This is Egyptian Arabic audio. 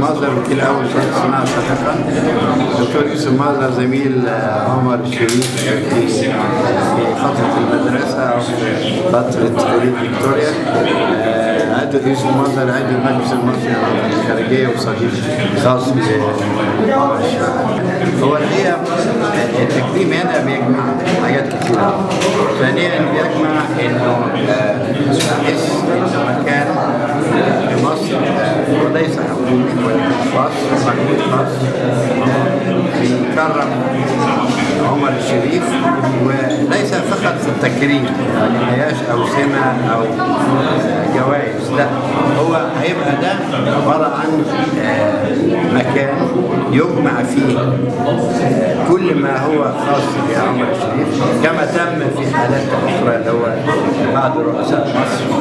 مازر وكيل اول شهر صناعه سابقا دكتور يوسف مازر زميل آه، عمر الشريف في في فتره المدرسه او في فتره كليه فيكتوريا آه، عضو يوسف مازر عضو المجلس المصري للعلاقات الخارجيه وصديق خاص بعمر الشريف هو الحقيقه آه، التكريم هنا بيجمع حاجات كتيره ثانيا بيجمع انه آه، اسم المكان في مصر آه، وليس حكومي ولكن خاص محمود خاص آه، بيكرم عمر الشريف وليس فقط في التكريم يعني ما هياش اوسمه او آه، جوائز لا هو هيبقى ده عباره عن آه، مكان يجمع فيه آه، كل ما هو خاص بعمر الشريف كما تم في حالات اخرى اللي هو بعض رؤساء مصر